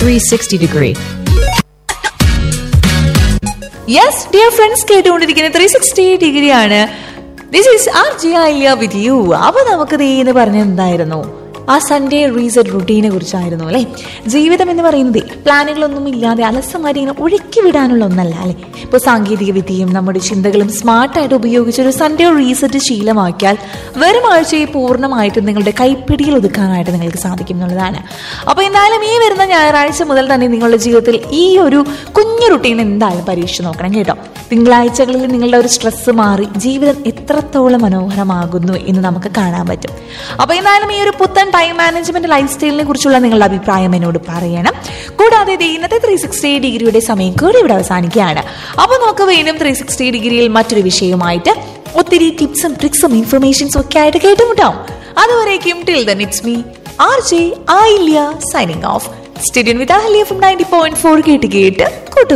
360 degree. Yes dear friends കേട്ടുകൊണ്ടിരിക്കുന്ന three sixty degree ആണ് this is R G I with you അപ്പൊ നമുക്ക് ദേ എന്ന് പറഞ്ഞ എന്തായിരുന്നു ആ സൺഡേ റീസെറ്റ് റുട്ടീനെ കുറിച്ചായിരുന്നു അല്ലെ ജീവിതം എന്ന് പറയുന്നത് പ്ലാനുകളൊന്നും ഇല്ലാതെ അലസമാരി ഇങ്ങനെ ഒഴുക്കി വിടാനുള്ള ഒന്നല്ല അല്ലെ ഇപ്പൊ സാങ്കേതിക വിദ്യയും നമ്മുടെ ചിന്തകളും സ്മാർട്ടായിട്ട് ഉപയോഗിച്ച് ഒരു സൺഡേ റീസെറ്റ് ശീലമാക്കിയാൽ വരും ആഴ്ചയെ പൂർണ്ണമായിട്ടും നിങ്ങളുടെ കൈപ്പിടിയിൽ ഒതുക്കാനായിട്ട് നിങ്ങൾക്ക് സാധിക്കും എന്നുള്ളതാണ് അപ്പൊ എന്തായാലും ഈ വരുന്ന ഞായറാഴ്ച മുതൽ തന്നെ നിങ്ങളുടെ ജീവിതത്തിൽ ഈ ഒരു കുഞ്ഞു റുട്ടീൻ എന്തായാലും പരീക്ഷിച്ച് നോക്കണം കേട്ടോ തിങ്കളാഴ്ചകളിൽ നിങ്ങളുടെ ഒരു സ്ട്രെസ് മാറി ജീവിതം എത്രത്തോളം മനോഹരമാകുന്നു എന്ന് നമുക്ക് കാണാൻ പറ്റും അപ്പൊ എന്തായാലും ഈ ഒരു പുത്തൻ ടൈം മാനേജ്മെന്റ് ലൈഫ് സ്റ്റൈലിനെ കുറിച്ചുള്ള നിങ്ങളുടെ അഭിപ്രായം എന്നോട് പറയണം കൂടാതെ ദേ ഇന്നത്തെ ത്രീ സിക്സ്റ്റി ഡിഗ്രിയുടെ സമയം കൂടി ഇവിടെ അവസാനിക്കുകയാണ് അപ്പൊ നമുക്ക് വീണ്ടും ത്രീ സിക്സ്റ്റി ഡിഗ്രിയിൽ മറ്റൊരു വിഷയവുമായിട്ട് ഒത്തിരി ടിപ്സും ട്രിക്സും ഇൻഫർമേഷൻസും ഒക്കെ ആയിട്ട് കേട്ടുമുട്ടാം അതുവരേക്കും till then it's me R J Ayilya signing off സ്റ്റേഡിയൻ with Ahalya from ninety point four കേട്ട് കേട്ട് കൂട്ടു